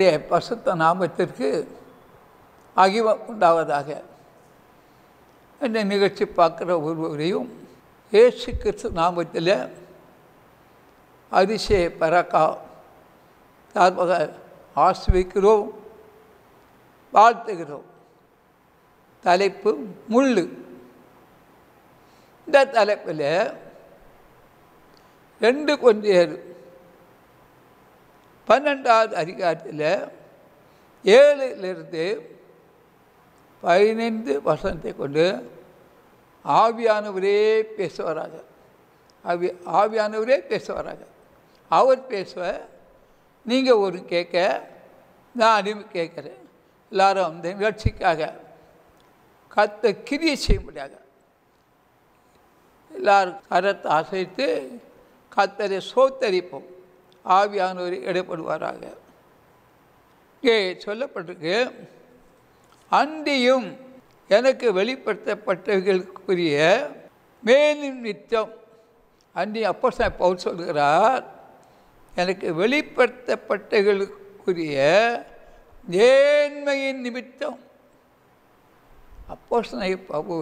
பசுத்த நாமத்திற்கு அகிவம் உண்டாவதாக இந்த நிகழ்ச்சி பார்க்குற ஒருவரையும் இயேசு கிறிஸ்து நாமத்தில் அதிசய பறக்கா சார்பாக ஆசிரிக்கிறோம் வாழ்த்துகிறோம் தலைப்பு முள்ளு இந்த தலைப்பில் ரெண்டு கொஞ்சம் பன்னெண்டாவது அதிகாரத்தில் ஏழிலிருந்து பதினைந்து வசனத்தை கொண்டு ஆவியானவரே பேசுவாராக ஆவி ஆவியானவரே பேசுவாராக அவர் பேச நீங்கள் ஒரு கேட்க நான் அடிமை கேட்குறேன் எல்லாரும் அந்த நிகழ்ச்சிக்காக கத்த கிரியை செய்ய முடியாது எல்லாரும் கரத்தை அசைத்து கத்தரை சோத்தரிப்போம் ஆவியானவர் இடப்படுவாராக இங்கே சொல்லப்பட்டிருக்கு அன்றியும் எனக்கு வெளிப்படுத்தப்பட்டவர்களுக்குரிய மேலும் நித்தம் அன்றி அப்போ பவுல் சொல்கிறார் எனக்கு வெளிப்படுத்தப்பட்டவர்களுக்குரிய நேர்மையின் நிமித்தம் அப்போ பவு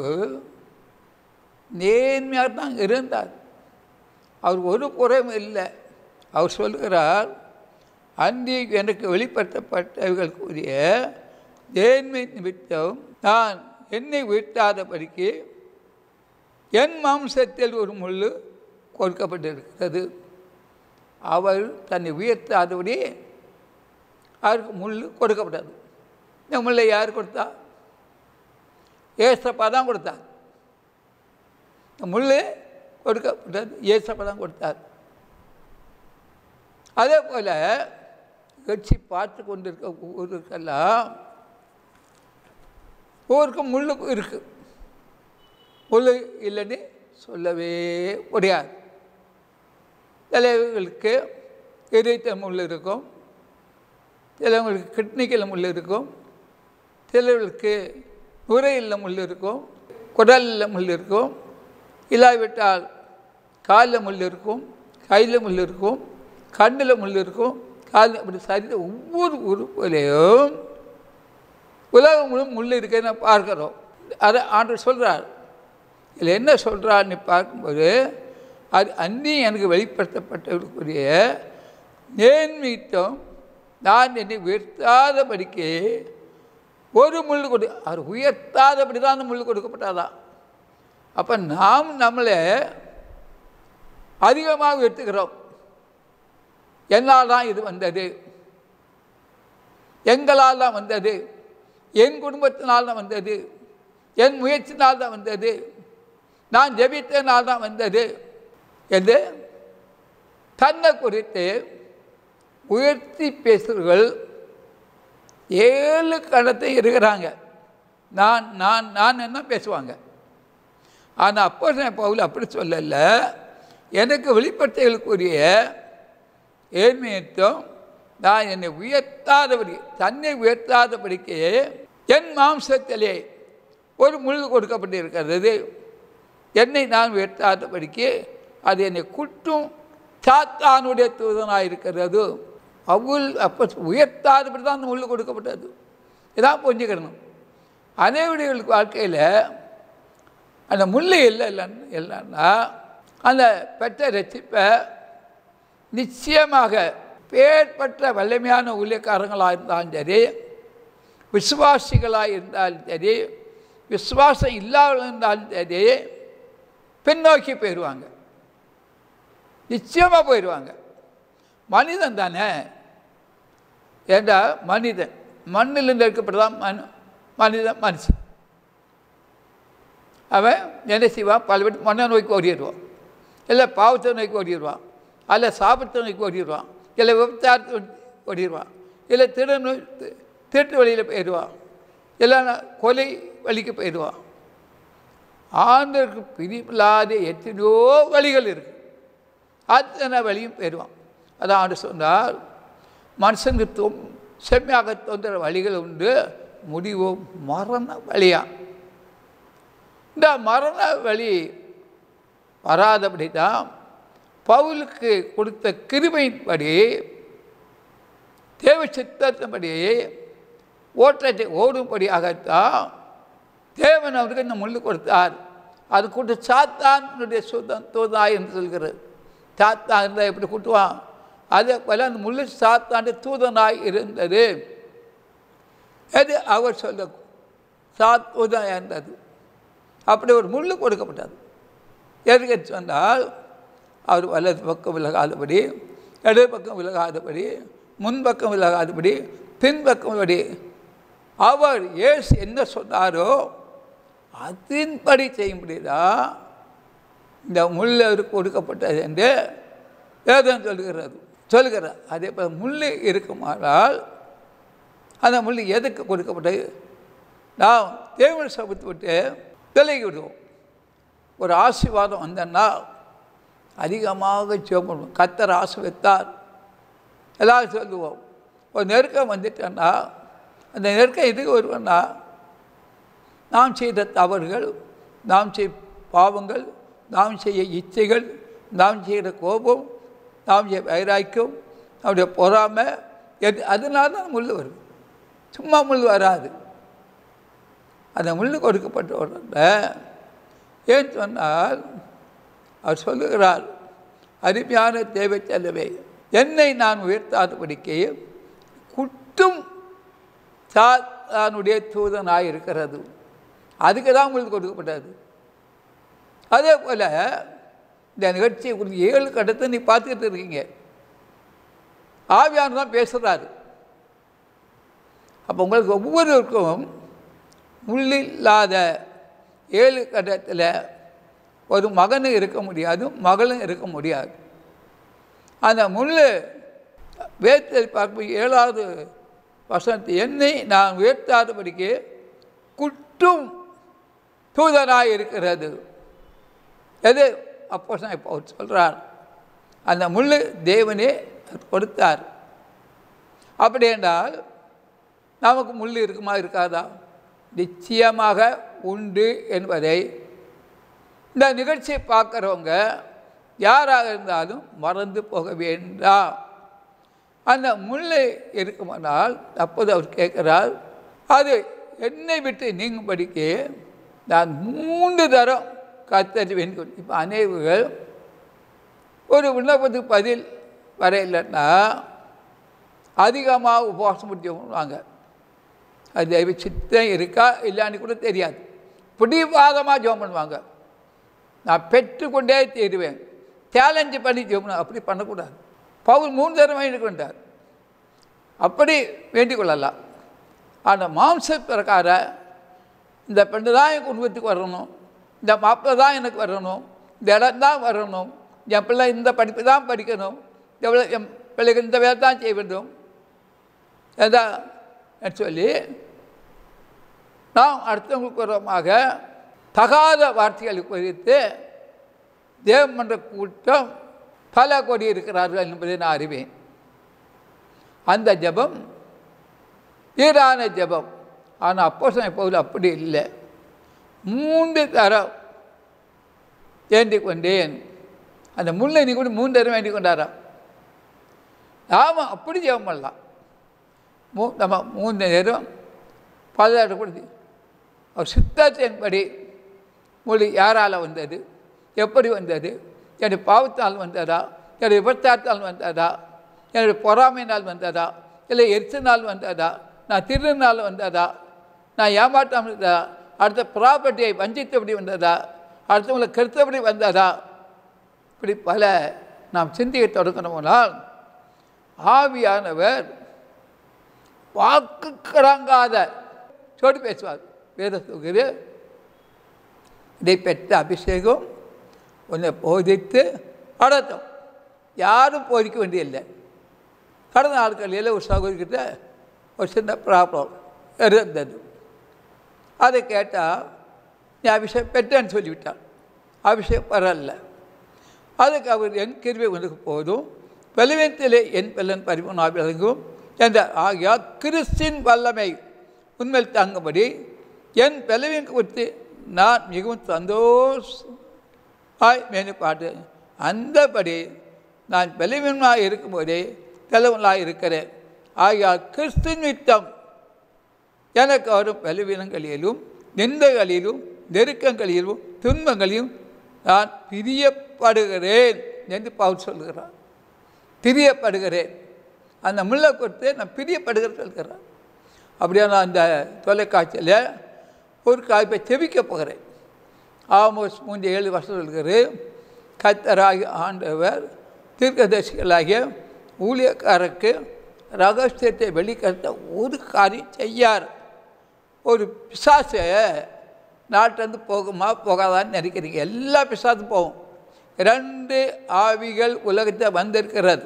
நேர்மையாக தான் இருந்தார் அவர் ஒரு புறம் இல்லை அவர் சொல்கிறார் அன்றி எனக்கு வெளிப்படுத்தப்பட்டவர்களுக்குரிய நேர்மை நிமித்தம் நான் என்னை வீழ்த்தாதபடிக்கு என் மாம்சத்தில் ஒரு முள் கொடுக்கப்பட்டிருக்கிறது அவர் தன்னை உயர்த்தாதபடி அவருக்கு முள் கொடுக்கப்பட்டது இந்த முல்லை யார் கொடுத்தா ஏசப்பா தான் கொடுத்தார் இந்த முள் கொடுக்கப்பட்டது ஏசப்பா தான் கொடுத்தார் அதே போல் கட்சி பார்த்து கொண்டிருக்க ஊருக்கெல்லாம் ஊருக்கு முள்ளு இருக்குது முள் இல்லைன்னு சொல்லவே முடியாது சிலவர்களுக்கு இறைத்த முள் இருக்கும் சிலவங்களுக்கு கிட்னிக்கில் முள் இருக்கும் சிலவர்களுக்கு நுரையில் முள் இருக்கும் குடலில் முள் இருக்கும் இல்லாவிட்டால் காலில் முள் இருக்கும் கையில் முள் இருக்கும் கண்ணில் முள் இருக்கும் காலில் அப்படி சரி ஒவ்வொரு உறுப்புலையும் உலகம் முழு முள் இருக்குன்னு பார்க்குறோம் அதை ஆண்டு சொல்கிறார் இதில் என்ன சொல்கிறான்னு பார்க்கும்போது அது அன்னி எனக்கு வெளிப்படுத்தப்பட்டவர்களுக்குரிய நேர்மீட்டம் நான் என்னை உயர்த்தாதபடிக்கு ஒரு முள் கொடு அவர் உயர்த்தாதபடி தான் அந்த முள் கொடுக்கப்பட்டாதான் அப்போ நாம் நம்மளை அதிகமாக உயர்த்துக்கிறோம் என்னால் தான் இது வந்தது எங்களால் தான் வந்தது என் குடும்பத்தினால் தான் வந்தது என் முயற்சினால் தான் வந்தது நான் ஜெபித்தனால் தான் வந்தது என்று தன்னை குறித்து உயர்த்தி பேசுகிறவர்கள் ஏழு கடத்தை இருக்கிறாங்க நான் நான் நான் என்ன பேசுவாங்க ஆனால் அப்போ பவுல் அப்படி சொல்லல எனக்கு வெளிப்படுத்தலுக்குரிய ஏழ்மையத்தும் நான் என்னை உயர்த்தாதபடி தன்னை உயர்த்தாதபடிக்கு என் மாம்சத்திலே ஒரு முள் கொடுக்கப்பட்டிருக்கிறது என்னை நான் உயர்த்தாதபடிக்கு அது என்னை குட்டும் சாத்தானுடைய தூதனாக இருக்கிறது அவுள் அப்போ உயர்த்தாதபடி தான் அந்த முள் கொடுக்கப்பட்டது இதான் புரிஞ்சுக்கணும் அனைவர்களுக்கு வாழ்க்கையில் அந்த முள் இல்லை இல்லைன்னு இல்லைன்னா அந்த பெற்ற ரசிப்பை நிச்சயமாக பேர்பட்ட வல்லமையான ஊழியக்காரங்களாக இருந்தாலும் சரி விசுவாசிகளாக இருந்தாலும் சரி விசுவாசம் இல்லாமல் இருந்தாலும் சரி பின்னோக்கி போயிடுவாங்க நிச்சயமாக போயிடுவாங்க மனிதன் தானே ஏண்டா மனிதன் மண்ணிலிருந்து எடுக்கப்பட்டதான் மனு மனிதன் மனுஷன் அவன் என்ன செய்வான் பல மண்ணை நோய்க்கு ஓடிடுவான் இல்லை பாவத்தை நோய்க்கு ஓடிடுவான் அல்ல சாபத்தை நோய்க்கு ஓடிடுவான் இல்லை விபச்சாரத்தை ஓடிடுவான் இல்லை திரு நோய் திருட்டு வழியில் போயிடுவான் இல்லைன்னா கொலை வழிக்கு போயிடுவான் ஆண்டருக்கு பிரிப்பில்லாத எத்தனையோ வழிகள் இருக்குது அத்தனை வழியும் போயிடுவான் அதான் ஆண்டு சொன்னார் மனுஷனுக்கு தொ செம்மையாக தோன்ற வழிகள் உண்டு முடிவோ மரண வழியா இந்த மரண வழி வராதபடி தான் பவுலுக்கு கொடுத்த கிருபையின்படி தேவ சித்தத்தின்படி ஓட்டத்தை ஓடும்படியாகத்தான் தேவன் அவருக்கு இந்த முள்ளு கொடுத்தார் அது கூட்டு சாத்தானுடைய சுத்தம் தூதாய் என்று சொல்கிறது சாத்தான் இருந்தால் எப்படி கூட்டுவான் அதே போல் அந்த முள்ளு சாத்தாண்டு தூதனாய் இருந்தது அது அவர் சொல்ல சாத்வதாக இருந்தது அப்படி ஒரு முள்ளு கொடுக்கப்பட்டது எதுக்கு சொன்னால் அவர் வலது பக்கம் விலகாதபடி இடது பக்கம் விலகாதபடி முன்பக்கம் விலகாதபடி பின்பக்கம் படி அவர் ஏசு என்ன சொன்னாரோ அதன்படி செய்யும்படிதான் இந்த முள் அவருக்கு கொடுக்கப்பட்டது என்று வேதம் சொல்லுகிறது சொல்லுகிறார் அதே போல் முள் இருக்குமானால் அந்த முள் எதுக்கு கொடுக்கப்பட்டது நாம் தேவன் சபத்து விட்டு விலகி விடுவோம் ஒரு ஆசீர்வாதம் வந்தன்னா அதிகமாக ஜெபம் கத்தர் ஆசிர்வத்தார் எல்லாரும் சொல்லுவோம் ஒரு நெருக்கம் வந்துட்டேன்னா அந்த நெருக்கம் எதுக்கு வருவேன்னா நாம் செய்த தவறுகள் நாம் செய் பாவங்கள் நாம் செய்ய இச்சைகள் நாம் செய்கிற கோபம் நாம் செய்ய வைராக்கியம் நம்முடைய பொறாமை எது அதனால தான் முள் வருது சும்மா முள் வராது அந்த முள் கொடுக்கப்பட்ட உடனே ஏன் சொன்னால் அவர் சொல்லுகிறார் அருமையான தேவை செல்லவே என்னை நான் உயர்த்தாதபடிக்கு குட்டும் சாத்தானுடைய தூதனாக இருக்கிறது அதுக்கு தான் உங்களுக்கு கொடுக்கப்பட்டது அதே போல் இந்த நிகழ்ச்சியை குறித்து ஏழு கட்டத்தை நீ பார்த்துக்கிட்டு இருக்கீங்க ஆவியானவர் தான் பேசுகிறாரு அப்போ உங்களுக்கு ஒவ்வொருவருக்கும் முள்ளில்லாத ஏழு கட்டத்தில் ஒரு மகனும் இருக்க முடியாது மகளும் இருக்க முடியாது அந்த முள் வேத்தில் பார்க்கும் ஏழாவது வசனத்தை என்னை நான் உயர்த்தாதபடிக்கு குட்டும் தூதனாக இருக்கிறது எது அப்போ இப்போ அவர் சொல்கிறார் அந்த முள் தேவனே கொடுத்தார் அப்படி என்றால் நமக்கு முள் இருக்குமா இருக்காதா நிச்சயமாக உண்டு என்பதை இந்த நிகழ்ச்சியை பார்க்குறவங்க யாராக இருந்தாலும் மறந்து போக வேண்டாம் அந்த முள்ளை இருக்குமானால் அப்போது அவர் கேட்குறார் அது என்னை விட்டு நீங்கும்படிக்கு நான் மூன்று தரம் கத்தறி வேண்டும் இப்போ அநேகர்கள் ஒரு விண்ணப்பத்துக்கு பதில் வர இல்லைன்னா அதிகமாக உபவாசம் முடிச்சுவாங்க அது தெய்வ சித்தம் இருக்கா இல்லைன்னு கூட தெரியாது பிடிவாதமாக ஜெபம் பண்ணுவாங்க நான் பெற்றுக்கொண்டே தீருவேன் சேலஞ்சு பண்ணி ஜெபம் அப்படி பண்ணக்கூடாது பவுல் மூணு தரம் வேண்டிக் கொண்டார் அப்படி வேண்டிக் கொள்ளலாம் ஆனால் மாம்ச பிரகார இந்த பெண்ணு தான் என் குடும்பத்துக்கு வரணும் இந்த மாப்பிள்ளை தான் எனக்கு வரணும் இந்த இடம் தான் வரணும் என் பிள்ளை இந்த படிப்பு தான் படிக்கணும் எவ்வளோ என் பிள்ளைக்கு இந்த வேலை தான் செய்ய வேண்டும் எதா சொல்லி நாம் அடுத்தவங்களுக்கு விரோதமாக தகாத வார்த்தைகளை குறித்து தேவமன்ற கூட்டம் பல கோடி இருக்கிறார்கள் என்பதை நான் அறிவேன் அந்த ஜபம் ஈரான ஜபம் ஆனால் அப்போ பவுல் அப்படி இல்லை மூன்று தரம் வேண்டிக் கொண்டேன் அந்த முல்லை நீ கூட மூன்று தரம் வேண்டிக் கொண்டாரா நாம் அப்படி ஜெபம் பண்ணலாம் மூ நம்ம மூன்று நேரம் பாதுகாப்பு கொடுத்து அவர் சித்தத்தின்படி மொழி யாரால் வந்தது எப்படி வந்தது என்னுடைய பாவத்தால் வந்ததா என்னுடைய விபத்தாத்தால் வந்ததா என்னுடைய பொறாமையினால் வந்ததா இல்லை எரிச்சனால் வந்ததா நான் திருநாள் வந்ததா நான் ஏமாற்றம் வந்ததா அடுத்த ப்ராப்பர்ட்டியை வஞ்சித்தபடி வந்ததா அடுத்தவங்களை கருத்தபடி வந்ததா இப்படி பல நாம் சிந்திக்க தொடங்கணும்னால் ஆவியானவர் வாக்கு கறங்காத சோடு பேசுவார் வேத சொல்கிறது இதை பெற்ற அபிஷேகம் உன்னை போதித்து நடத்தும் யாரும் போதிக்க வேண்டியதில்லை கடந்த நாட்களில் ஒரு சகோதரிக்கிட்ட ஒரு சின்ன ப்ராப்ளம் இருந்தது அதை கேட்டால் நீ அபிஷேகம் பெற்றேன்னு சொல்லிவிட்டான் அபிஷேகம் வரல அதுக்கு அவர் என் கிருவை உனக்கு போதும் பலவீனத்திலே என் பலன் பரிமூணா விளங்கும் என்ற ஆகியா கிறிஸ்தின் வல்லமை உண்மையில் தாங்கும்படி என் பலவீன் குறித்து நான் மிகவும் சந்தோஷ ஆய் மேனுப்பாட்டு அந்தபடி நான் பலவீனமாக இருக்கும்போதே தலைவனாக இருக்கிறேன் ஆகையால் கிறிஸ்து நித்தம் எனக்கு வரும் பலவீனங்களிலும் நிந்தைகளிலும் நெருக்கங்களிலும் துன்பங்களிலும் நான் பிரியப்படுகிறேன் என்று பவுல் சொல்கிறார் பிரியப்படுகிறேன் அந்த முல்லை கொடுத்து நான் பிரியப்படுகிறேன் சொல்கிறார் அப்படியே நான் அந்த தொலைக்காட்சியில் ஒரு காய்ப்பை செவிக்க போகிறேன் ஆமோஸ் மூன்று ஏழு வருஷம் சொல்கிறேன் கத்தராகி ஆண்டவர் தீர்க்கதரிசிகளாகிய ஊழியக்காரருக்கு ரகசியத்தை வெளிக்கட்ட ஒரு காரியம் செய்யார் ஒரு பிசாசை நாட்டிலேருந்து போகுமா போகாதான்னு நினைக்கிறீங்க எல்லா பிசாசும் போகும் ரெண்டு ஆவிகள் உலகத்தை வந்திருக்கிறது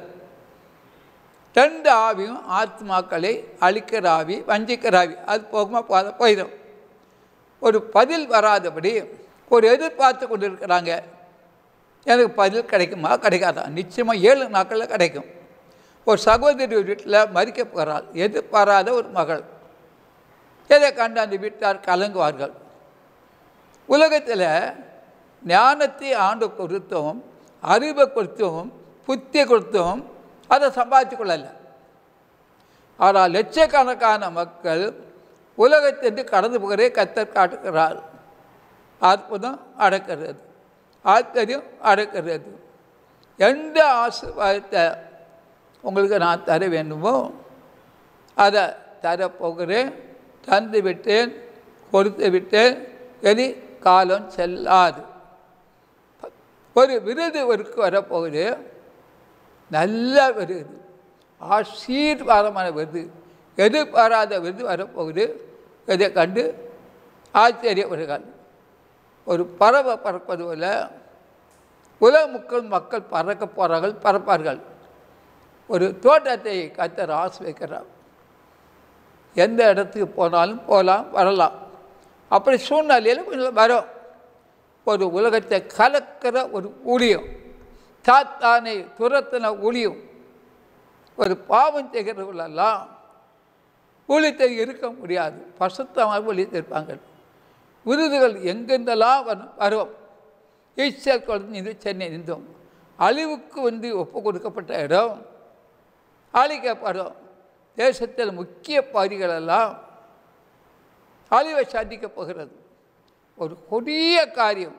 ரெண்டு ஆவியும் ஆத்மாக்களை அழிக்கிற ஆவி வஞ்சிக்கிற ஆவி அது போகுமா போகாத போயிடும் ஒரு பதில் வராதபடி ஒரு எதிர்பார்த்து கொண்டு இருக்கிறாங்க எனக்கு பதில் கிடைக்குமா கிடைக்காதா நிச்சயமாக ஏழு நாட்களில் கிடைக்கும் ஒரு சகோதரி வீட்டில் மறிக்க போகிறாள் எதிர்பாராத ஒரு மகள் எதை கண்டு அந்த வீட்டார் கலங்குவார்கள் உலகத்தில் ஞானத்தை ஆண்டு கொடுத்தும் அறிவை கொடுத்தும் புத்தி கொடுத்தும் அதை சம்பாதிச்சு கொள்ளலை ஆனால் லட்சக்கணக்கான மக்கள் உலகத்திற்கு கடந்து போகிறே கத்தர் காட்டுகிறார் அற்புதம் அடக்கிறது ஆச்சரியம் அடக்கிறது எந்த ஆசீர்வாதத்தை உங்களுக்கு நான் தர வேண்டுமோ அதை தரப்போகிறேன் தந்து விட்டேன் கொடுத்து விட்டேன் இனி காலம் செல்லாது ஒரு விருது ஒருக்கு வரப்போகுது நல்ல விருது ஆசீர்வாதமான விருது எதிர்பாராத விருது வரப்போகுது இதை கண்டு ஆச்சரியப்படுகிறார் ஒரு பறவை பறப்பது போல உலக மக்கள் மக்கள் பறக்க போகிறார்கள் பறப்பார்கள் ஒரு தோட்டத்தை கத்தர் ஆசை வைக்கிறார் எந்த இடத்துக்கு போனாலும் போகலாம் வரலாம் அப்படி சூழ்நிலையில் கொஞ்சம் வரும் ஒரு உலகத்தை கலக்கிற ஒரு ஊழியம் சாத்தானை துரத்தின ஊழியம் ஒரு பாவம் செய்கிறவர்களெல்லாம் ஊழியத்தை இருக்க முடியாது பசுத்தமாக ஊழியத்தை இருப்பாங்க விருதுகள் எங்கெந்தெல்லாம் வரும் வரும் ஈஸ்வர் குழந்தை இது சென்னை இருந்தோம் அழிவுக்கு வந்து ஒப்பு கொடுக்கப்பட்ட இடம் அழிக்கப்படும் தேசத்தில் முக்கிய பகுதிகளெல்லாம் அழிவை சந்திக்கப் போகிறது ஒரு கொடிய காரியம்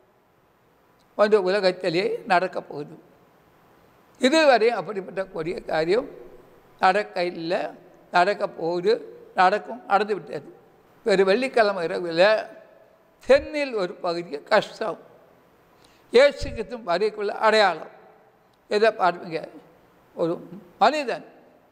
வந்து உலகத்திலே நடக்கப் போகுது இதுவரை அப்படிப்பட்ட கொடிய காரியம் நடக்க இல்லை நடக்க போகுது நடக்கும் நடந்து விட்டது ஒரு வெள்ளிக்கிழமை இரவில் சென்னையில் ஒரு பகுதிக்கு கஷ்டம் இயேசுக்கித்தும் வரைக்குள்ள அடையாளம் எதை பார்ப்பீங்க ஒரு மனிதன்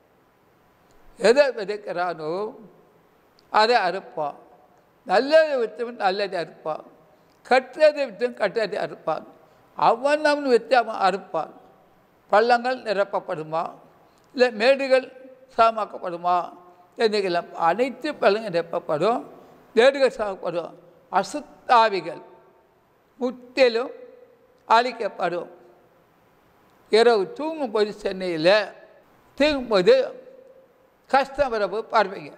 எதை விதைக்கிறானோ அதை அறுப்பான் நல்லதை விற்றவன் நல்லதை அறுப்பான் கற்றதை விற்றவன் கற்றதை அறுப்பான் அவன் அவன் விற்று அவன் அறுப்பான் பள்ளங்கள் நிரப்பப்படுமா இல்லை மேடுகள் சாமாக்கப்படுமா என்றெல்லாம் அனைத்து பள்ளங்கள் நிரப்பப்படும் மேடுகள் சாமப்படும் அசுத்தாவிகள் முற்றிலும் அழிக்கப்படும் இரவு தூங்கும்போது சென்னையில் தூங்கும்போது கஷ்டம் வரப்போ பார்ப்பீங்க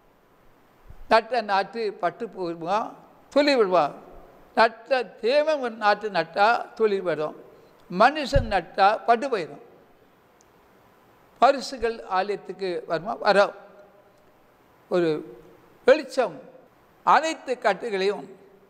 நட்ட நாட்டு பட்டு போடுமா துளி விடுவா நட்ட தேவன் ஒரு நாட்டு நட்டா துளி விடும் மனுஷன் நட்டா பட்டு போயிடும் பரிசுகள் ஆலயத்துக்கு வருமா வரும் ஒரு வெளிச்சம் அனைத்து கட்டுகளையும்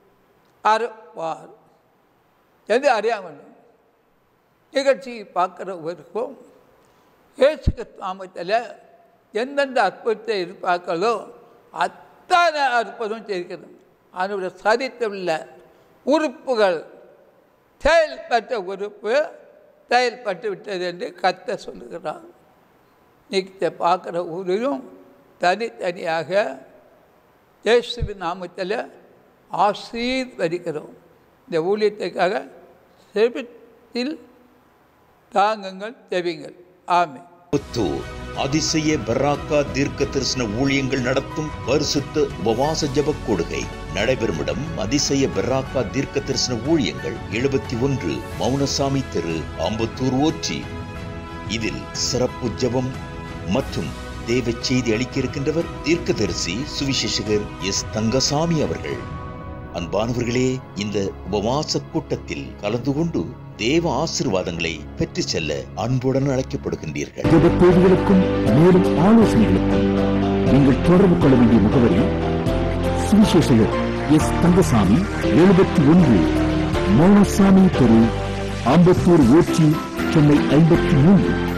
அறுவார் எது அறியாமல் நிகழ்ச்சி பார்க்குறவருக்கும் இயேசுக்கு நாமத்தில் எந்தெந்த அற்புதத்தை எதிர்பார்க்கிறதோ அத்தனை அற்புதம் செய்கிறது அதனுடைய சரித்திரமுள்ள உறுப்புகள் செயல்பட்ட உறுப்பு செயல்பட்டு விட்டது என்று கத்த சொல்லுகிறார் நீக்க பார்க்குற ஊரிலும் தனித்தனியாக இயேசுவின் நாமத்தில் ஆசீர்வதிக்கிறோம் இந்த ஊழியத்துக்காக செபித்தில் தாங்குங்கள் தெவிங்கள் ஆமை புத்தூர் அதிசய பராக்கா தீர்க்க தரிசன ஊழியங்கள் நடத்தும் பரிசுத்த உபவாச ஜப கொடுகை நடைபெறும் இடம் அதிசய பராக்கா தீர்க்க தரிசன ஊழியங்கள் எழுபத்தி ஒன்று மௌனசாமி தெரு அம்பத்தூர் ஓச்சி இதில் சிறப்பு ஜெபம் மற்றும் தேவ செய்தி அளிக்க இருக்கின்றவர் தீர்க்கதரிசி சுவிசேஷகர் எஸ் தங்கசாமி அவர்கள் அன்பானவர்களே இந்த உபவாச கூட்டத்தில் கலந்து கொண்டு தேவ ஆசிர்வாதங்களை பெற்று செல்ல அன்புடன் அழைக்கப்படுகின்றீர்கள் ஜெப தேவைகளுக்கும் மேலும் ஆலோசனைகளுக்கும் நீங்கள் தொடர்பு கொள்ள வேண்டிய முகவரி சுவிசேஷகர் எஸ் தங்கசாமி எழுபத்தி ஒன்று மௌனசாமி தெரு ஆம்பத்தூர் ஊர்ச்சி சென்னை ஐம்பத்தி மூன்று